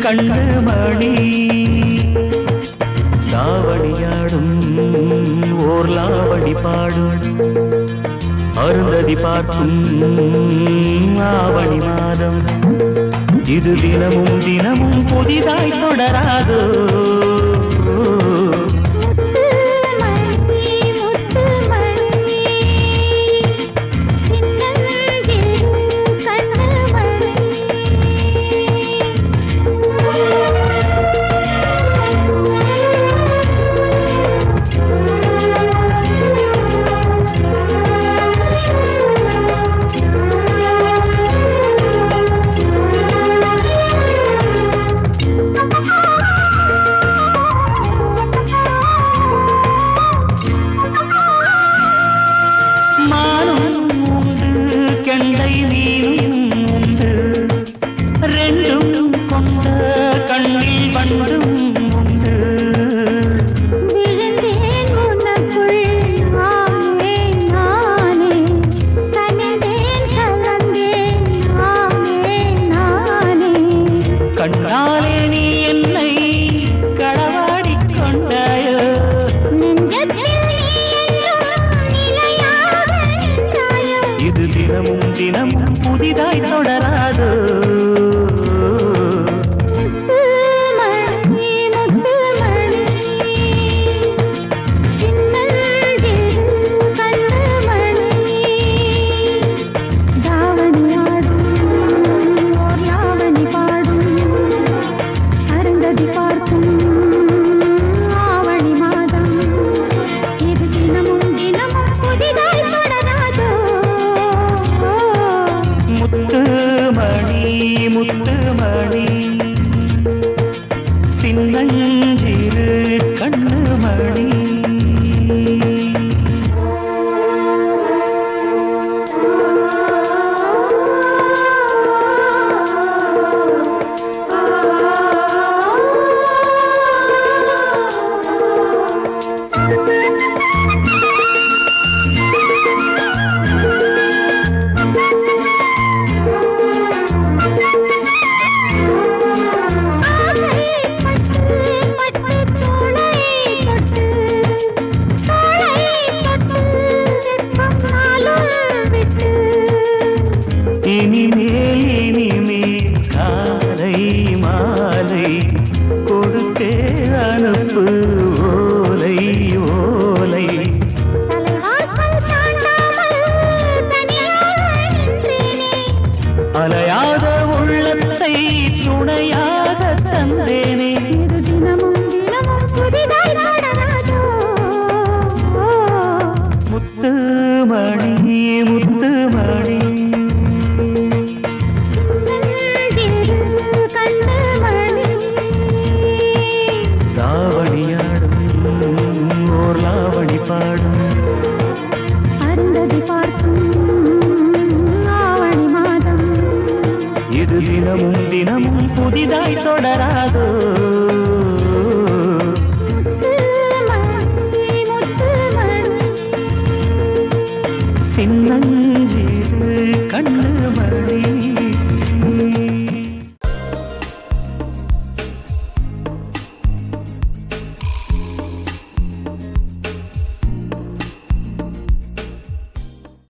கண்ணு மணி தாவணியாடும் ஓர் லாவணி பாடும் அருந்ததி பார்க்கும் ஆவணி மாதம் இது தினமும் தினமும் புதிதாய் தொடராதோ முத்துமணி முத்துமணி சின்னஞ்சிறு மானும் உண்டு கெண்டை நீரும் உண்டு ரெண்டும் கொண்ட கண்ணில் வண்டும் உண்டு விழுந்தேன் உனக்குள் ஆமே நானே கனிந்தேன் கலந்தேன் ஆமே நானே கண்ணாலே நீ என்னை களவாடிக் கொண்டாயோ நெஞ்சத்தில் நீ என்றும் நிலையாக நின்றாயோ இது தினமும் தினமும் புதிதாய் தொடராதோ முத்துமணி முத்துமணி சின்னஞ்சிறு கண்ணுமணி தாவணியாடும் ஓர் யாவணி பாடும் அருந்ததி பார்க்கும் ஆவணி மாதம் இது தினமும் தினமும் புதிதாய் தொடராதோ முத்து மணி முத்து மணி சின்னஞ்சிறு கண்ணு மணி இனிமேல் இனிமேல் காலை மாலை கொடுத்தே அனுப்பு ஓலை ஓலை அலையாத உள்ளத்தை துணையாக தந்தேனே முத்து மணி முத்து மணி தாவணியாடும் ஓர் லாவணி பாடும் அருந்ததி பார்க்கும் ஆவணி மாதம் இது தினமும் தினமும் புதிதாய் தொடராதோ